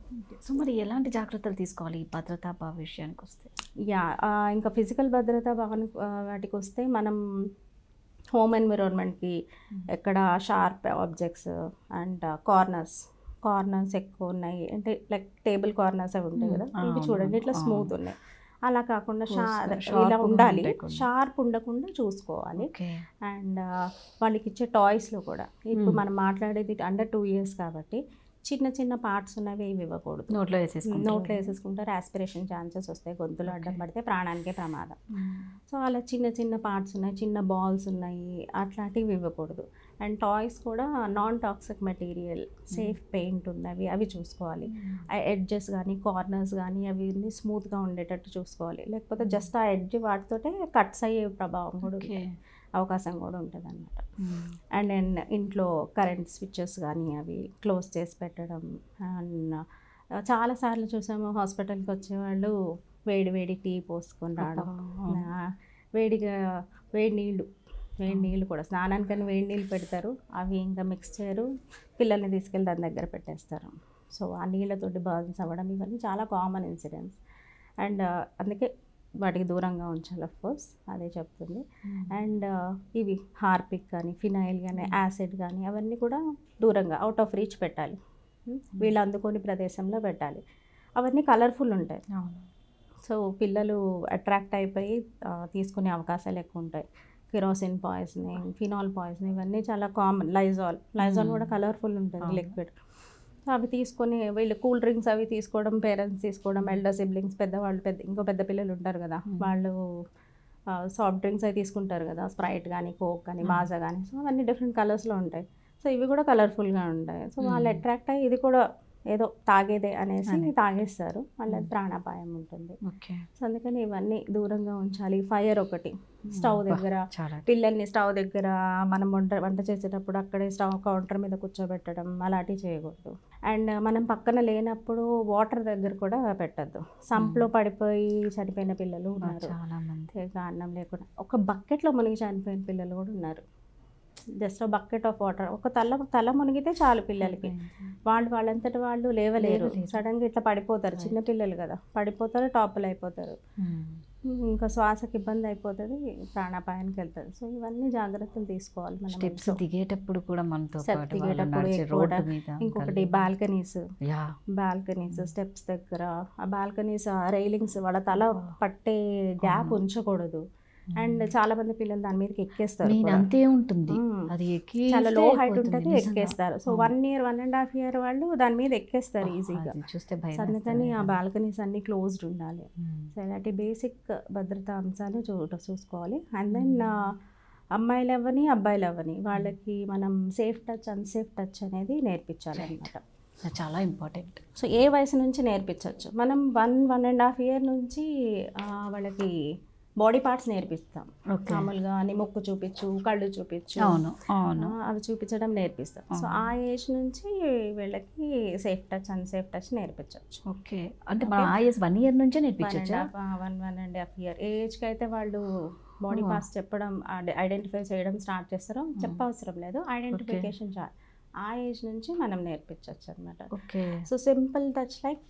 So మరి ఎలాంటి జాగ్రత్తలు తీసుకోవాలి ఈ భద్రతా భావ విషయానికి వస్తే యా ఆ, ఇంకా ఫిజికల్ భద్రత భావన వాటికి వస్తే మనం హోమ్ ఎన్విరాన్మెంట్కి ఎక్కడ sharp objects and corners corners ఎక్కువ ఉన్నాయి అంటే లైక్ టేబుల్ కార్నర్స్ అవి ఉంటాయి కదా ఆ, ఇవి అవును, చూడండి ఇట్లా అవును. స్మూత్ ఉన్నాయి అలా కాకుండా Close గా, షార్ sharp ఇలా గా ఉండాలి ఉండకుండా. షార్ప్ ఉండకుండా చూసుకోవాలి ఓకే అండ్ వాళ్ళకి ఇచ్చే టాయ్స్లో కూడా ఇప్పుడు Hmm. మనం మాట్లాడేది అండర్ టూ ఇయర్స్ కాబట్టి చిన్న చిన్న పార్ట్స్ ఉన్నవి ఏవి ఇవ్వకూడదు నోట్లో వేసేసుకుంటారు నోట్లో వేసేసుకుంటారు ఆస్పిరేషన్ ఛాన్సెస్ వస్తాయి గొంతులో అడ్డం Okay. పడితే ప్రాణానికే ప్రమాదం మ్మ్. సో అలా చిన్న చిన్న పార్ట్స్ ఉన్నాయి చిన్న బాల్స్ ఉన్నాయి అట్లాంటివి ఇవ్వకూడదు అండ్ టాయ్స్ కూడా non toxic material safe paint ఉన్నవి అవి చూసుకోవాలి ఆ ఎడ్జెస్ కానీ కార్నర్స్ కానీ అవి స్మూత్గా ఉండేటట్టు చూసుకోవాలి లేకపోతే జస్ట్ ఆ ఎడ్జ్ వాటితోటే కట్స్ అయ్యే ప్రభావం కూడా ఓకే ఉంటుంది. అవకాశం కూడా ఉంటుంది అనమాట మ్మ్. అండ్ అండ్ ఇంట్లో కరెంట్ స్విచ్చెస్ కానీ అవి క్లోజ్ చేసి పెట్టడం అండ్ చాలాసార్లు చూసాము హాస్పిటల్కి వచ్చేవాళ్ళు వేడి వేడి టీ పోసుకొని రావడం అవును. ఆ, వేడిగా వేడి నీళ్ళు వేడి నీళ్ళు కూడా స్నానానికని వేడి నీళ్ళు పెడతారు అవి ఇంకా మిక్స్ చేయరు పిల్లల్ని తీసుకెళ్ళి దాని దగ్గర పెట్టేస్తారు సో ఆ నీళ్ళతోటి బర్న్స్ అవ్వడం ఇవన్నీ చాలా కామన్ ఇన్సిడెంట్స్ అండ్ అందుకే వాటికి దూరంగా ఉంచాలి అఫ్ కోర్స్ అదే చెప్తుంది మ్మ్. అండ్ ఇవి హార్పిక్ కానీ ఫినాయిల్ కానీ యాసిడ్ కానీ అవన్నీ కూడా దూరంగా అవుట్ ఆఫ్ రీచ్ పెట్టాలి ఉమ్, వీళ్ళు అందుకోని ప్రదేశంలో పెట్టాలి అవన్నీ కలర్ఫుల్ ఉంటాయి అవును సో పిల్లలు అట్రాక్ట్ అయిపోయి ఆ, తీసుకునే అవకాశాలు ఎక్కువ ఉంటాయి కిరోసిన్ పాయిజనింగ్ ఫినాల్ పాయిజనింగ్ ఇవన్నీ చాలా కామన్ లైజాల్ లైజాల్ కూడా Hmm. కలర్ఫుల్ ఉంటుంది అవును. లిక్విడ్ అవి తీసుకొని వీళ్ళు కూల్ డ్రింక్స్ అవి తీసుకోవడం పేరెంట్స్ తీసుకోవడం ఎల్డర్ సిబ్లింగ్స్ పెద్దవాళ్ళు పెద్ద ఇంకో పెద్ద పిల్లలు ఉంటారు కదా Hmm. వాళ్ళు సాఫ్ట్ డ్రింక్స్ అవి తీసుకుంటారు కదా స్ప్రైట్ కానీ కోక్ కానీ Hmm. మాజా కానీ సో అవన్నీ డిఫరెంట్ కలర్స్లో ఉంటాయి సో ఇవి కూడా కలర్ఫుల్గా ఉంటాయి సో వాళ్ళు Hmm. అట్రాక్ట్ అయ్యి ఇది కూడా ఏదో తాగేదే అనేసి అని. తాగేస్తారు వాళ్ళ Hmm. ప్రాణాపాయం ఉంటుంది ఓకే సో అందుకని ఇవన్నీ దూరంగా ఉంచాలి ఫైర్ ఒకటి స్టవ్ అబ్బా, దగ్గర చాలా పిల్లల్ని స్టవ్ దగ్గర మనం వంట వంట చేసేటప్పుడు అక్కడే స్టవ్ కౌంటర్ మీద కూర్చోబెట్టడం అలాంటివి చేయకూడదు అండ్ మనం పక్కన లేనప్పుడు వాటర్ దగ్గర కూడా పెట్టద్దు సంప్లో పడిపోయి చనిపోయిన పిల్లలు అబ్బా, ఉన్నారు చాలా మంది ఏ కారణం లేకుండా ఒక బకెట్లో మునిగి చనిపోయిన పిల్లలు కూడా ఉన్నారు జస్ట్ బకెట్ ఆఫ్ వాటర్ ఒక తల తల మునిగితే చాలు పిల్లలకి వాళ్ళు వాళ్ళంతటి వాళ్ళు లేవలేరు లేవలేరు. సడన్గా ఇట్లా పడిపోతారు Right. చిన్న పిల్లలు కదా పడిపోతారు టాపులు అయిపోతారు మ్మ్. ఇంకా శ్వాసకి ఇబ్బంది అయిపోతుంది ప్రాణాపాయానికి వెళ్తుంది సో ఇవన్నీ జాగ్రత్తలు తీసుకోవాలి మనం స్టెప్స్ ఇంట్లో. దిగేటప్పుడు కూడా మనతో Steps పాటు వాళ్ళు దిగేటప్పుడు నడిచే ఎక్కువ రోడ్డు మీద ఇంకొకటి బాల్కనీస్ యా బాల్కనీస్ స్టెప్స్ దగ్గర ఆ బాల్కనీస్ రైలింగ్స్ వాళ్ళ తల పట్టే గ్యాప్ అవును. ఉంచకూడదు అండ్ చాలా మంది పిల్లలు దాని మీదకి ఎక్కేస్తారు నేను కూడా. అంతే ఉంటుంది మ్మ్. అది ఎక్కి చాలా లో హైట్ ఉంటుంది ఎక్కేస్తారు so one year one and half year వాళ్ళు దాని మీద ఎక్కేస్తారు ఈజీగా చూస్తే భయం సో అందుకని ఆ వేస్తుంది. బాల్కనీస్ అన్ని క్లోజ్డ్ ఉండాలి మ్మ్. సో ఇలాంటి బేసిక్ భద్రతా అంశాలు చూ చూసుకోవాలి అండ్ దెన్ అమ్మాయిలు అవ్వని అబ్బాయిలు అవ్వని వాళ్ళకి మనం సేఫ్ టచ్ అన్సేఫ్ టచ్ అనేది నేర్పించాలి Right. అనమాట అది చాలా ఇంపార్టెంట్ సో ఏ వయసు నుంచి నేర్పించవచ్చు మనం one one and half year నుంచి ఆ, వాళ్ళకి బాడీ పార్ట్స్ నేర్పిస్తాం ఓకే మామూలుగా నీ ముక్కు చూపించు కళ్ళు చూపించు అవును అవును ఆ, అవి చూపించడం నేర్పిస్తాం సో అవును. ఆ ఏజ్ నుంచి వీళ్ళకి సేఫ్ టచ్ అన్సేఫ్ టచ్ నేర్పించవచ్చు ఓకే అంటే మన ఐఎస్ వన్ ఇయర్ నుంచే వన్ నేర్పించచ్చా one one and half year ఏ ఏజ్కి అయితే వాళ్ళు బాడీ Oh. పార్ట్స్ చెప్పడం ఐడెంటిఫై చేయడం స్టార్ట్ చేస్తారో చెప్పవసరం లేదు ఐడెంటిఫికేషన్ చాలు ఆ ఏజ్ నుంచి మనం నేర్పించవచ్చు అనమాట okay so simple touch like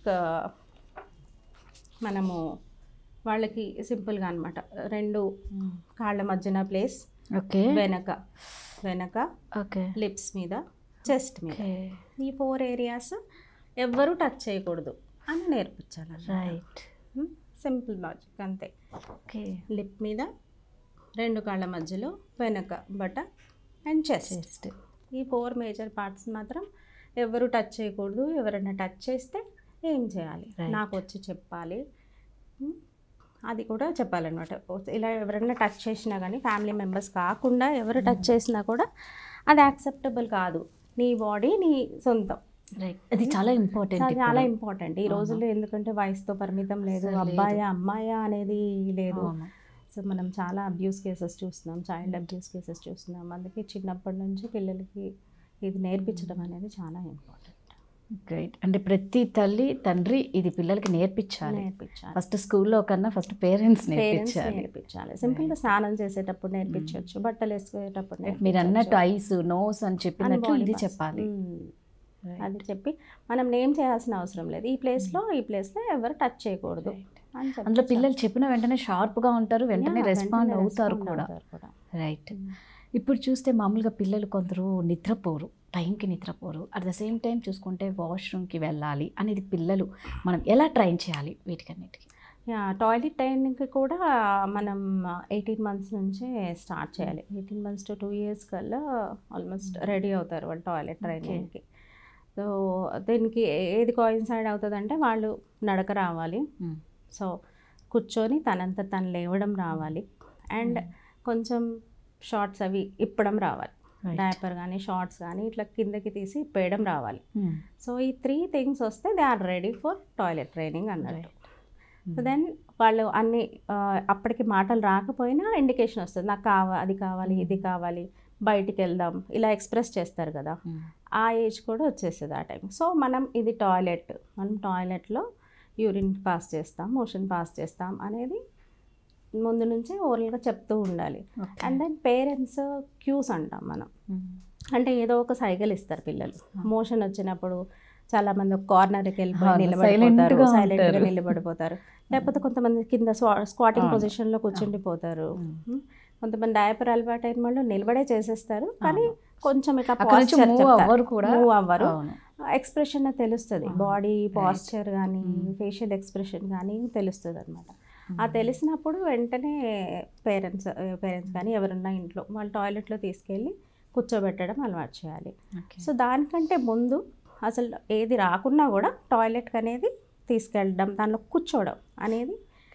మనము వాళ్ళకి సింపుల్గా అనమాట రెండు కాళ్ళ మధ్యన ప్లేస్ ఓకే వెనక వెనక ఓకే లిప్స్ మీద చెస్ట్ మీద ఓకే ఈ ఫోర్ ఏరియాస్ ఎవ్వరూ టచ్ చేయకూడదు అని నేర్పించాలి రైట్ సింపుల్ లాజిక్ అంతే ఓకే లిప్ మీద రెండు కాళ్ళ మధ్యలో వెనక బట అండ్ చెస్ట్ చెస్ట్ ఈ ఫోర్ మేజర్ పార్ట్స్ మాత్రం ఎవరు టచ్ చేయకూడదు ఎవరైనా టచ్ చేస్తే ఏం చేయాలి Right. నాకు వచ్చి చెప్పాలి ఉమ్, అది కూడా చెప్పాలన్నమాట ఇలా ఎవరైనా టచ్ చేసినా కానీ ఫ్యామిలీ మెంబర్స్ కాకుండా ఎవరు టచ్ చేసినా కూడా అది యాక్సెప్టబుల్ కాదు నీ బాడీ నీ సొంతం రైట్ అది చాలా ఇంపార్టెంట్ అది చాలా ఇంపార్టెంట్ ఈ రోజుల్లో ఎందుకంటే వయసుతో పరిమితం లేదు అసలు లేదు. అబ్బాయా అమ్మాయా అనేది లేదు అవును సో మనం చాలా అబ్యూస్ కేసెస్ చూస్తున్నాం చైల్డ్ అబ్యూస్ కేసెస్ చూస్తున్నాం అందుకే చిన్నప్పటి నుంచి పిల్లలకి ఇది నేర్పించడం అనేది చాలా ఇంపార్టెంట్ గ్రేట్ అంటే ప్రతి తల్లి తండ్రి ఇది పిల్లలకి నేర్పించాలి నేర్పించాలి ఫస్ట్ స్కూల్లో కన్నా ఫస్ట్ పేరెంట్స్ పేరెంట్స్ నేర్పించాలి నేర్పించాలి సింపుల్గా స్నానం చేసేటప్పుడు నేర్పించవచ్చు బట్టలు వేసుకునేటప్పుడు మీరు అన్నట్టు ఐస్ నోస్ అని చెప్పినట్టు ఇది చెప్పాలి అది చెప్పి మనం నేమ్ చేయాల్సిన అవసరం లేదు ఈ ప్లేస్లో ఈ ప్లేస్లో ఎవరు టచ్ చేయకూడదు అని చెప్పి అందులో పిల్లలు చెప్పిన వెంటనే షార్ప్గా ఉంటారు వెంటనే Yeah, రెస్పాండ్ వెంటనే అవుతారు respond కూడా అవుతారు కూడా. రైట్ ఇప్పుడు చూస్తే మామూలుగా పిల్లలు కొందరు నిద్రపోరు టైంకి నిద్రపోరు అట్ ద సేమ్ టైం చూసుకుంటే వాష్రూమ్కి వెళ్ళాలి అనేది పిల్లలు మనం ఎలా ట్రైన్ చేయాలి వీటికన్నిటికి యా టాయిలెట్ ట్రైనింగ్కి కూడా మనం ఎయిటీన్ మంత్స్ నుంచే స్టార్ట్ చేయాలి eighteen months to two years కల్లా ఆల్మోస్ట్ రెడీ అవుతారు వాళ్ళు టాయిలెట్ ట్రైనింగ్కి సో దీనికి ఏది కోయిన్సైడ్ అవుతుందంటే వాళ్ళు నడక రావాలి Hmm. సో కూర్చొని తనంత తను లేవడం రావాలి అండ్ కొంచెం షార్ట్స్ అవి ఇప్పడం రావాలి డైపర్ కానీ షార్ట్స్ కానీ ఇట్లా కిందకి తీసి ఇప్పేయడం రావాలి సో ఈ త్రీ థింగ్స్ వస్తే they are ready for toilet training అన్నట్టు సో దెన్ వాళ్ళు అన్ని ఆ, అప్పటికి మాటలు రాకపోయినా ఇండికేషన్ వస్తుంది నాకు కావాలి అది కావాలి ఇది కావాలి బయటికి వెళ్దాం ఇలా ఎక్స్ప్రెస్ చేస్తారు కదా ఆ ఏజ్ కూడా వచ్చేస్తుంది ఆ టైం సో మనం ఇది టాయిలెట్ మనం టాయిలెట్లో యూరిన్ పాస్ చేస్తాం మోషన్ పాస్ చేస్తాం అనేది ముందు నుంచే ఓరల్గా చెప్తూ ఉండాలి అండ్ దెన్ పేరెంట్స్ క్యూస్ అంటాం మనం అంటే ఏదో ఒక సైకిల్ ఇస్తారు పిల్లలు మోషన్ వచ్చినప్పుడు చాలా మంది ఒక కార్నర్కి వెళ్ళిపోయి అవును, నిలబడిపోతారు silent గా సైలెంట్గా ఉంటారు. నిలబడిపోతారు లేకపోతే కొంతమంది కింద స్క్వాటింగ్ అవును. పొజిషన్లో కూర్చుండిపోతారు కొంతమంది డైపర్ అలవాటు అయిన వాళ్ళు నిలబడే చేసేస్తారు కానీ కొంచెం ఇక అక్కడ నుంచి posture మూవ్ చెప్తారు. అవ్వరు కూడా మూవ్ అవ్వరు అవును. ఎక్స్ప్రెషన్ తెలుస్తుంది అవును. బాడీ పాస్చర్ కానీ Mm. ఫేషియల్ ఎక్స్ప్రెషన్ కానీ తెలుస్తుంది అనమాట ఆ Mm. తెలిసినప్పుడు వెంటనే పేరెంట్స్ పేరెంట్స్ కానీ ఎవరున్నా ఇంట్లో వాళ్ళు టాయిలెట్లో తీసుకెళ్ళి కూర్చోబెట్టడం అలవాటు చేయాలి Okay. సో దానికంటే ముందు అసలు ఏది రాకున్నా కూడా టాయిలెట్కి అనేది తీసుకెళ్ళడం దానిలో కూర్చోవడం అనేది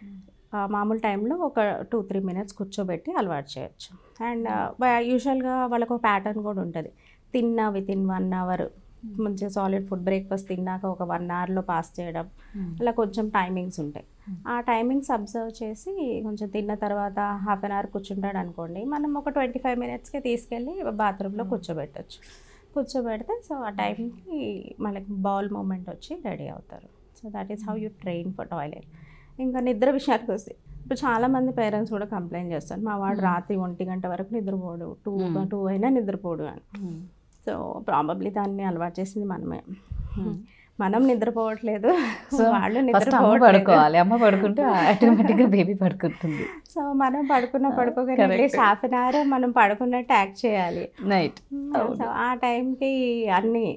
ఆ, మామూలు టైంలో ఒక టూ త్రీ మినిట్స్ కూర్చోబెట్టి అలవాటు చేయొచ్చు అండ్ యూజువల్గా వాళ్ళకు ఒక ప్యాటర్న్ కూడా ఉంటుంది తిన్న విత్ ఇన్ వన్ అవర్ మంచిగా సాలిడ్ ఫుడ్ బ్రేక్ఫాస్ట్ తిన్నాక ఒక వన్ అవర్లో పాస్ చేయడం Mm. అలా కొంచెం టైమింగ్స్ ఉంటాయి Hmm. ఆ టైమింగ్స్ అబ్జర్వ్ చేసి కొంచెం తిన్న తర్వాత హాఫ్ అన్ అవర్ కూర్చుంటాడు అనుకోండి మనం ఒక ట్వంటీ ఫైవ్ మినిట్స్కి తీసుకెళ్ళి బాత్రూంలో Hmm. కూర్చోబెట్టచ్చు కూర్చోబెడితే సో ఆ టైంకి మనకి బౌల్ మూమెంట్ వచ్చి రెడీ అవుతారు so that is how you train for toilet ఇంకా నిద్ర విషయానికి వస్తే ఇప్పుడు చాలా మంది పేరెంట్స్ కూడా కంప్లైంట్ చేస్తారు మా వాడు Hmm. రాత్రి ఒంటి గంట వరకు నిద్రపోడు టూ Hmm. టూ అయినా నిద్రపోడు అని Mm. సో ప్రాబబ్లీ దాన్ని అలవాటు చేసింది మనమే Hmm. మనం నిద్రపోవట్లేదు సో వాళ్ళు ఫస్ట్ అమ్మ నిద్రపోవట్లేదు పడుకోవాలి అమ్మ పడుకుంటే ఆటోమేటిక్గా బేబీ పడుకుంటుంది సో మనం పడుకున్న Ah, పడుకోగానే correct. At least half an hour మనం పడుకున్నట్టు యాక్ట్ చేయాలి నైట్ అవును. సో ఆ టైంకి అన్నీ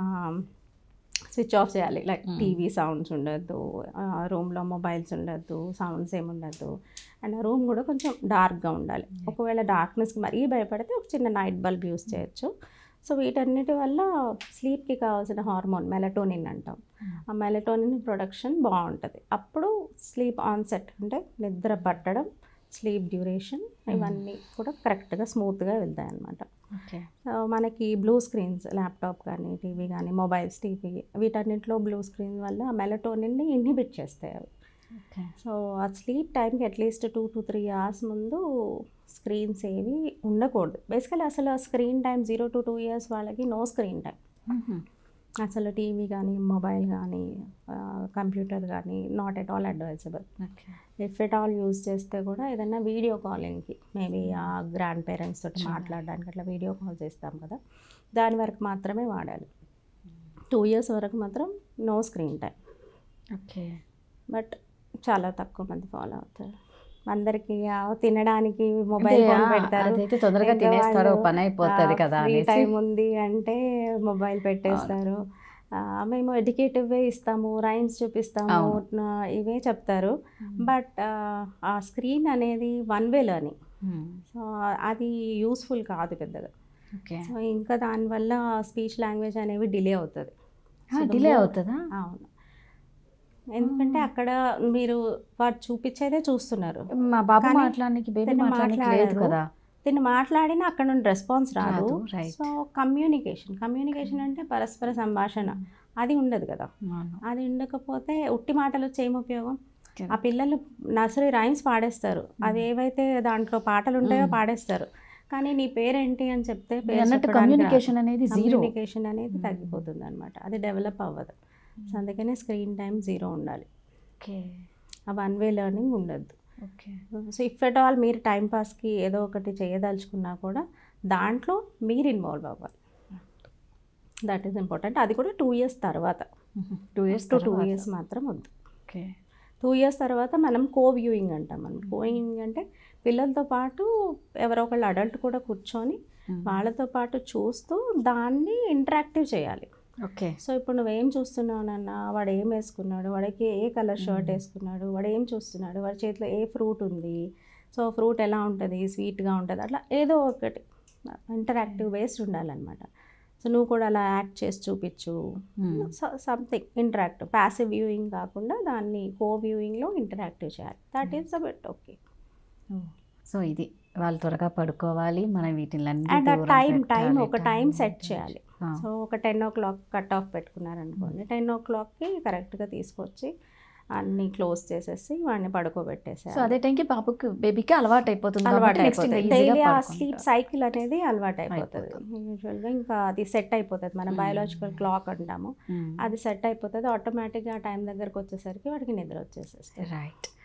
స్విచ్ ఆఫ్ చేయాలి లైక్ Mm. టీవీ సౌండ్స్ ఉండద్దు రూమ్లో మొబైల్స్ ఉండద్దు సౌండ్స్ ఏమి ఉండద్దు అండ్ ఆ రూమ్ కూడా కొంచెం డార్క్గా ఉండాలి ఒకవేళ డార్క్నెస్కి మరీ భయపడితే ఒక చిన్న నైట్ బల్బ్ యూస్ చేయొచ్చు సో వీటన్నిటి వల్ల స్లీప్కి కావాల్సిన హార్మోన్ మెలటోనిన్ అంటాం ఆ మెలటోనిన్ ప్రొడక్షన్ బాగుంటుంది అప్పుడు స్లీప్ ఆన్సెట్ అంటే నిద్ర పట్టడం స్లీప్ డ్యూరేషన్ ఇవన్నీ కూడా కరెక్ట్గా స్మూత్గా వెళ్తాయి అన్నమాట ఓకే సో మనకి బ్లూ స్క్రీన్స్ ల్యాప్టాప్ కానీ టీవీ కానీ మొబైల్స్ టీవీ వీటన్నిటిలో బ్లూ స్క్రీన్ వల్ల మెలటోనిన్ని ఇన్హిబిట్ చేస్తాయి అవి ఓకే సో ఆ స్లీప్ టైంకి at least two to three hours ముందు స్క్రీన్స్ ఏవి ఉండకూడదు బేసికలీ అసలు screen time zero to two years వాళ్ళకి నో స్క్రీన్ టైం అసలు టీవీ కానీ మొబైల్ కానీ కంప్యూటర్ కానీ not at all advisable okay if at all use చేస్తే కూడా ఏదైనా వీడియో కాలింగ్కి మేబీ ఆ గ్రాండ్ పేరెంట్స్ తోటి Sure. మాట్లాడడానికి అట్లా వీడియో కాల్ చేస్తాం కదా దాని వరకు మాత్రమే వాడాలి టూ ఇయర్స్ వరకు మాత్రం no screen time okay but చాలా తక్కువ మంది ఫాలో అవుతారు అందరికి ఆ తినడానికి మొబైల్ ఫోన్ పెడతారు అదైతే తొందరగా ఇంకా తినేస్తారో వాళ్ళు, పని అయిపోతుంది కదా ఫ్రీ అనేసి టైం ఉంది అంటే మొబైల్ పెట్టేస్తారు ఆ, మేము ఎడ్యుకేటివ్ ఇస్తాము రైమ్స్ చూపిస్తాము అవును. ఆ, ఇవే చెప్తారు బట్ ఆ స్క్రీన్ అనేది one way learning Hmm. So అది యూస్ఫుల్ కాదు పెద్దగా ఓకే సో ఇంకా దానివల్ల స్పీచ్ లాంగ్వేజ్ అనేవి డిలే అవుతుంది So the డిలే more- అవుతుందా అవును ఎందుకంటే అక్కడ మీరు వాడు చూపించేదే చూస్తున్నారు మా బాబు కానీ మాట్లాడడానికి బేబీ తను మాట్లాడడానికి లేదు మాట్లాడరు. కదా దీన్ని మాట్లాడినా అక్కడ నుండి రెస్పాన్స్ రాదు రాదు, right. సో కమ్యూనికేషన్ కమ్యూనికేషన్ అంటే పరస్పర సంభాషణ అది ఉండదు కదా అవును. అది ఉండకపోతే ఉట్టి మాటలు వచ్చి ఏం ఉపయోగం Okay. ఆ పిల్లలు నర్సరీ రైమ్స్ పాడేస్తారు అది ఏవైతే దాంట్లో పాటలు ఉంటాయో Mm. పాడేస్తారు కానీ నీ పేరేంటి అని చెప్తే మీరు అన్నట్టు కమ్యూనికేషన్ అనేది జీరో కమ్యూనికేషన్ అనేది Mm. తగ్గిపోతుంది అనమాట అది డెవలప్ అవ్వదు సో అందుకనే స్క్రీన్ టైం జీరో ఉండాలి ఓకే ఆ వన్ వే లెర్నింగ్ ఉండద్దు okay so if at all మీరు టైం పాస్కి ఏదో ఒకటి చేయదలుచుకున్నా కూడా దాంట్లో మీరు ఇన్వాల్వ్ అవ్వాలి దట్ ఈస్ ఇంపార్టెంట్ అది కూడా టూ ఇయర్స్ తర్వాత two years to two years మాత్రం వద్దు ఓకే టూ ఇయర్స్ తర్వాత మనం కో వ్యూయింగ్ అంటాం మనం కో వ్యూయింగ్ అంటే పిల్లలతో పాటు ఎవరో ఒకళ్ళు అడల్ట్ కూడా కూర్చొని వాళ్ళతో పాటు చూస్తూ దాన్ని ఇంటరాక్టివ్ చేయాలి ఓకే సో ఇప్పుడు నువ్వేం చూస్తున్నావు నాన్న వాడు ఏం వేసుకున్నాడు వాడికి ఏ కలర్ షర్ట్ Mm. వేసుకున్నాడు వాడు ఏం చూస్తున్నాడు వాడి చేతిలో ఏ ఫ్రూట్ ఉంది సో ఫ్రూట్ ఎలా ఉంటుంది స్వీట్గా ఉంటుంది అట్లా ఏదో ఒకటి ఇంటరాక్టివ్ బేస్డ్ ఉండాలన్నమాట సో నువ్వు కూడా అలా యాక్ట్ చేసి చూపించు సంథింగ్ ఇంటరాక్టివ్ ప్యాసివ్ వ్యూయింగ్ కాకుండా దాన్ని కో వ్యూయింగ్లో ఇంటరాక్టివ్ చేయాలి that is a bet okay so ఇది వాళ్ళు త్వరగా పడుకోవాలి మనం వీటిని అండ్ ఆ టైం టైం ఒక టైం సెట్ చేయాలి సో ఒక ten o'clock cut off పెట్టుకున్నారనుకోండి టెన్ ఓ క్లాక్కి కరెక్ట్గా తీసుకొచ్చి అన్నీ క్లోజ్ చేసేసి వాడిని పడుకోబెట్టేసి సో అదే టైంకి బాబుకి బేబీకి అలవాటు అయిపోతుంది అలవాటు నెక్స్ట్ ఇంకా అయిపోతుంది ఈజీగా డైలీ ఆ పడుకుంటారు. స్లీప్ సైకిల్ అనేది అలవాటు అయిపోతుంది అయిపోతుంది. యూజువల్గా ఇంకా అది సెట్ అయిపోతుంది మన Hmm. బయోలాజికల్ క్లాక్ అంటాము మ్మ్. అది సెట్ అయిపోతుంది ఆటోమేటిక్గా ఆ టైం దగ్గరకు వచ్చేసరికి వాడికి నిద్ర వచ్చేసేస్తుంది రైట్